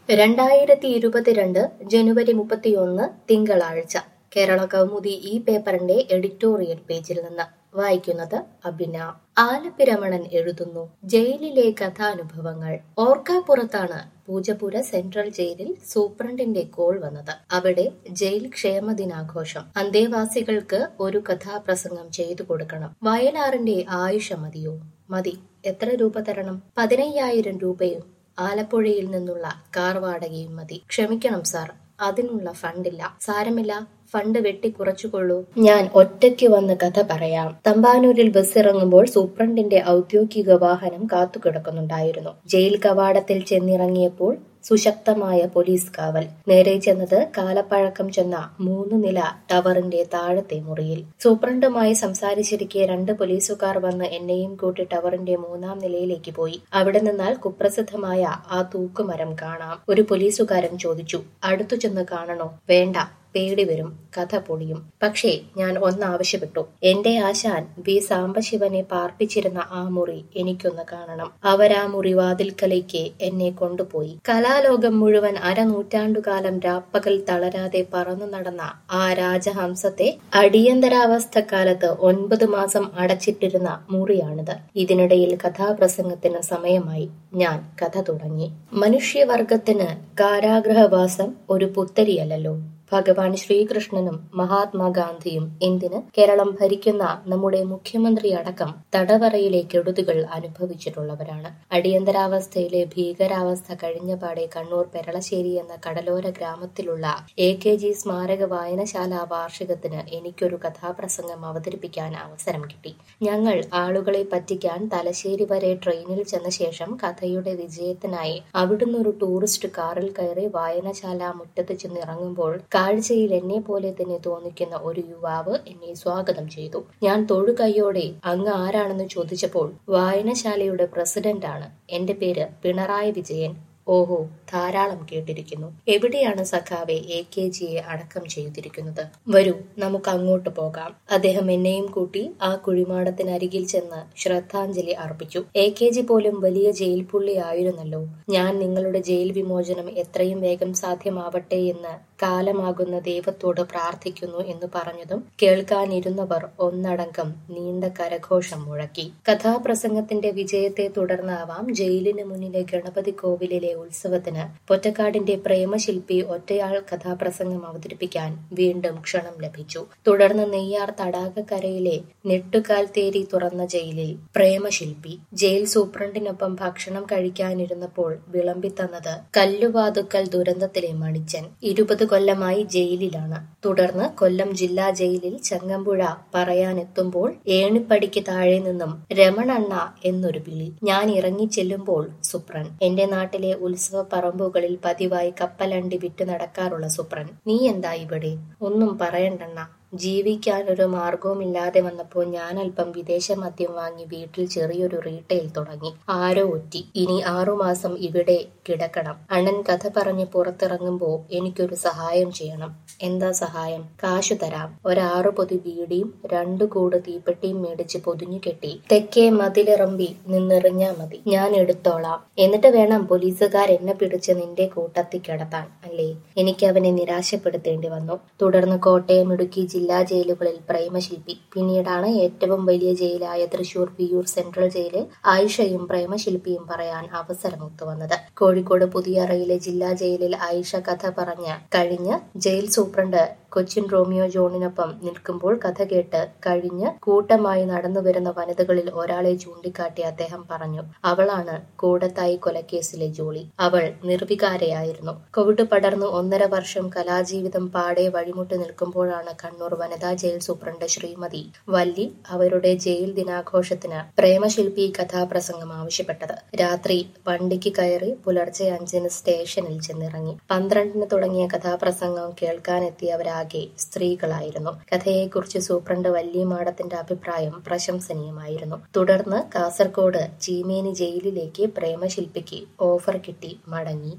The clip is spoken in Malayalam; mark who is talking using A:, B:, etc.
A: രണ്ടായിരത്തി ഇരുപത്തിരണ്ട് ജനുവരി മുപ്പത്തിയൊന്ന് തിങ്കളാഴ്ച കേരള കൗമുദി ഈ പേപ്പറിന്റെ എഡിറ്റോറിയൽ പേജിൽ നിന്ന് വായിക്കുന്നത് അഭിന ആലപ്പിരമണൻ എഴുതുന്നു ജയിലിലെ കഥാനുഭവങ്ങൾ ഓർക്കാപ്പുറത്താണ് പൂജപ്പുര സെൻട്രൽ ജയിലിൽ സൂപ്രണ്ടിന്റെ കോൾ വന്നത് അവിടെ ജയിൽ ക്ഷേമദിനാഘോഷം അന്തേവാസികൾക്ക് ഒരു കഥാപ്രസംഗം ചെയ്തു കൊടുക്കണം വയലാറിന്റെ ആയുഷ മതിയോ മതി എത്ര രൂപ തരണം പതിനയ്യായിരം രൂപയും ആലപ്പുഴയിൽ നിന്നുള്ള കാർ വാടകയും മതി ക്ഷമിക്കണം സാർ അതിനുള്ള ഫണ്ടില്ല സാരമില്ല ഫണ്ട് വെട്ടിക്കുറച്ചുകൊള്ളൂ ഞാൻ ഒറ്റയ്ക്ക് വന്ന് കഥ പറയാം തമ്പാനൂരിൽ ബസ് ഇറങ്ങുമ്പോൾ സൂപ്രണ്ടിന്റെ ഔദ്യോഗിക വാഹനം കാത്തുകിടക്കുന്നുണ്ടായിരുന്നു ജയിൽ കവാടത്തിൽ ചെന്നിറങ്ങിയപ്പോൾ സുശക്തമായ പോലീസ് കാവൽ നേരെ ചെന്നത് കാലപ്പഴക്കം ചെന്ന മൂന്ന് നില ടവറിന്റെ താഴത്തെ മുറിയിൽ സൂപ്രണ്ടുമായി സംസാരിച്ചിരിക്കെ രണ്ട് പോലീസുകാർ വന്ന് എന്നെയും കൂട്ടി ടവറിന്റെ മൂന്നാം നിലയിലേക്ക് പോയി അവിടെ നിന്നാൽ കുപ്രസിദ്ധമായ ആ തൂക്കുമരം കാണാം ഒരു പോലീസുകാരൻ ചോദിച്ചു അടുത്തു ചെന്ന് കാണണോ വേണ്ട പേടി വരും കഥ പൊളിയും പക്ഷേ ഞാൻ ഒന്നാവശ്യപ്പെട്ടു എന്റെ ആശാൻ വി സാംബശിവനെ പാർപ്പിച്ചിരുന്ന ആ മുറി എനിക്കൊന്ന് കാണണം അവരാ മുറി വാതിൽക്കലേക്ക് എന്നെ കൊണ്ടുപോയി കലാലോകം മുഴുവൻ അരനൂറ്റാണ്ടുകാലം രാപ്പകൽ തളരാതെ പറന്നു നടന്ന ആ രാജഹംസത്തെ അടിയന്തരാവസ്ഥ കാലത്ത് ഒൻപത് മാസം അടച്ചിട്ടിരുന്ന മുറിയാണിത് ഇതിനിടയിൽ കഥാപ്രസംഗത്തിന് സമയമായി ഞാൻ കഥ തുടങ്ങി മനുഷ്യവർഗത്തിന് കാരാഗ്രഹവാസം ഒരു പുത്തരിയല്ലല്ലോ ഭഗവാൻ ശ്രീകൃഷ്ണനും മഹാത്മാഗാന്ധിയും എന്തിന് കേരളം ഭരിക്കുന്ന നമ്മുടെ മുഖ്യമന്ത്രി അടക്കം തടവറയിലെ കെടുതികൾ അനുഭവിച്ചിട്ടുള്ളവരാണ് അടിയന്തരാവസ്ഥയിലെ ഭീകരാവസ്ഥ കഴിഞ്ഞപാടെ കണ്ണൂർ പെരളശ്ശേരി എന്ന കടലോര ഗ്രാമത്തിലുള്ള എ കെ ജി സ്മാരക വായനശാല വാർഷികത്തിന് എനിക്കൊരു കഥാപ്രസംഗം അവതരിപ്പിക്കാൻ അവസരം കിട്ടി ഞങ്ങൾ ആളുകളെ പറ്റിക്കാൻ തലശ്ശേരി വരെ ട്രെയിനിൽ ചെന്ന ശേഷം കഥയുടെ വിജയത്തിനായി അവിടുന്ന് ഒരു ടൂറിസ്റ്റ് കാറിൽ കയറി വായനശാല മുറ്റത്ത് ചെന്നിറങ്ങുമ്പോൾ കാഴ്ചയിൽ എന്നെ പോലെ തന്നെ തോന്നിക്കുന്ന ഒരു യുവാവ് എന്നെ സ്വാഗതം ചെയ്തു ഞാൻ തൊഴുകൈയോടെ അങ്ങ് ആരാണെന്ന് ചോദിച്ചപ്പോൾ വായനശാലയുടെ പ്രസിഡന്റാണ് എന്റെ പേര് പിണറായി വിജയൻ ഓഹോ ധാരാളം കേട്ടിരിക്കുന്നു എവിടെയാണ് സഖാവെ എ കെ ജിയെ അടക്കം ചെയ്തിരിക്കുന്നത് വരൂ നമുക്ക് അങ്ങോട്ട് പോകാം അദ്ദേഹം എന്നെയും കൂട്ടി ആ കുഴിമാടത്തിനരികിൽ ചെന്ന് ശ്രദ്ധാഞ്ജലി അർപ്പിച്ചു എ കെ ജി പോലും വലിയ ജയിൽ പുള്ളി ആയിരുന്നല്ലോ ഞാൻ നിങ്ങളുടെ ജയിൽ വിമോചനം എത്രയും വേഗം സാധ്യമാവട്ടെ എന്ന് കാലമാകുന്ന ദൈവത്തോട് പ്രാർത്ഥിക്കുന്നു എന്ന് പറഞ്ഞതും കേൾക്കാനിരുന്നവർ ഒന്നടങ്കം നീണ്ട കരഘോഷം മുഴക്കി കഥാപ്രസംഗത്തിന്റെ വിജയത്തെ തുടർന്നാവാം ജയിലിന് മുന്നിലെ ഗണപതി കോവിലിലെ ഉത്സവത്തിന് പൊറ്റക്കാടിന്റെ പ്രേമശില്പി ഒറ്റയാൾ കഥാപ്രസംഗം അവതരിപ്പിക്കാൻ വീണ്ടും ക്ഷണം ലഭിച്ചു തുടർന്ന് നെയ്യാർ തടാകക്കരയിലെ നെട്ടുകാൽ തേരി തുറന്ന ജയിലിൽ പ്രേമശില്പി ജയിൽ സൂപ്രണ്ടിനൊപ്പം ഭക്ഷണം കഴിക്കാനിരുന്നപ്പോൾ വിളമ്പിത്തന്നത് കല്ലുവാതുക്കൽ ദുരന്തത്തിലെ മണിച്ചൻ ഇരുപത് കൊല്ലമായി ജയിലിലാണ് തുടർന്ന് കൊല്ലം ജില്ലാ ജയിലിൽ ചങ്ങമ്പുഴ പറയാനെത്തുമ്പോൾ ഏണിപ്പടിക്ക് താഴെ നിന്നും രമണണ്ണ എന്നൊരു വിളി ഞാൻ ഇറങ്ങി ചെല്ലുമ്പോൾ സുപ്രൻ എന്റെ നാട്ടിലെ ഉത്സവ പറമ്പുകളിൽ പതിവായി കപ്പലണ്ടി വിറ്റ് നടക്കാറുള്ള സുപ്രൻ നീ എന്താ ഇവിടെ ഒന്നും പറയണ്ടണ്ണ ജീവിക്കാൻ ഒരു മാർഗവുമില്ലാതെ വന്നപ്പോൾ ഞാൻ അല്പം വിദേശ മദ്യം വാങ്ങി വീട്ടിൽ ചെറിയൊരു റീറ്റെയിൽ തുടങ്ങി ആരോ ഒറ്റി ഇനി ആറുമാസം ഇവിടെ കിടക്കണം അണ്ണൻ കഥ പറഞ്ഞ് പുറത്തിറങ്ങുമ്പോ എനിക്കൊരു സഹായം ചെയ്യണം എന്താ സഹായം കാശു തരാം ഒരാറു പൊതി വീടിയും രണ്ടു കൂട് തീപ്പെട്ടിയും മേടിച്ച് പൊതിഞ്ഞു കെട്ടി തെക്കേ മതിലിറമ്പി നിന്നെറിഞ്ഞാ മതി ഞാൻ എടുത്തോളാം എന്നിട്ട് വേണം പോലീസുകാർ എന്നെ പിടിച്ച് നിന്റെ കൂട്ടത്തിൽ കിടത്താൻ അല്ലേ എനിക്ക് അവനെ നിരാശപ്പെടുത്തേണ്ടി വന്നു തുടർന്ന് കോട്ടയം ഇടുക്കി ജില്ലാ ജയിലുകളിൽ പ്രേമശില്പി പിന്നീടാണ് ഏറ്റവും വലിയ ജയിലായ തൃശൂർ വിയൂർ സെൻട്രൽ ജയിലിൽ ആയിഷയും പ്രേമശില്പിയും പറയാൻ അവസരമൊത്തു വന്നത് കോഴിക്കോട് പുതിയറയിലെ ജില്ലാ ജയിലിൽ ആയിഷ കഥ പറഞ്ഞ് കഴിഞ്ഞ് ജയിൽ സൂപ്രണ്ട് കൊച്ചിൻ റോമിയോ ജോണിനൊപ്പം നിൽക്കുമ്പോൾ കഥ കേട്ട് കഴിഞ്ഞ് കൂട്ടമായി നടന്നു വരുന്ന വനിതകളിൽ ഒരാളെ ചൂണ്ടിക്കാട്ടി അദ്ദേഹം പറഞ്ഞു അവളാണ് കൂടത്തായി കൊലക്കേസിലെ ജോളി അവൾ നിർവികാരയായിരുന്നു കോവിഡ് പടർന്ന് ഒന്നര വർഷം കലാജീവിതം പാടെ വഴിമുട്ടി നിൽക്കുമ്പോഴാണ് കണ്ണൂർ വനിതാ ജയിൽ സൂപ്രണ്ട് ശ്രീമതി വല്ലി അവരുടെ ജയിൽ ദിനാഘോഷത്തിന് പ്രേമശില്പി കഥാപ്രസംഗം ആവശ്യപ്പെട്ടത് രാത്രി വണ്ടിക്ക് കയറി പുലർച്ചെ അഞ്ചിന് സ്റ്റേഷനിൽ ചെന്നിറങ്ങി പന്ത്രണ്ടിന് തുടങ്ങിയ കഥാപ്രസംഗം കേൾക്കാനെത്തിയവരാ ആകെ സ്ത്രീകളായിരുന്നു കഥയെക്കുറിച്ച് സൂപ്രണ്ട് വല്യമാടത്തിന്റെ അഭിപ്രായം പ്രശംസനീയമായിരുന്നു തുടർന്ന് കാസർഗോഡ് ചീമേനി ജയിലിലേക്ക് പ്രേമശില്പിക്ക് ഓഫർ കിട്ടി മടങ്ങി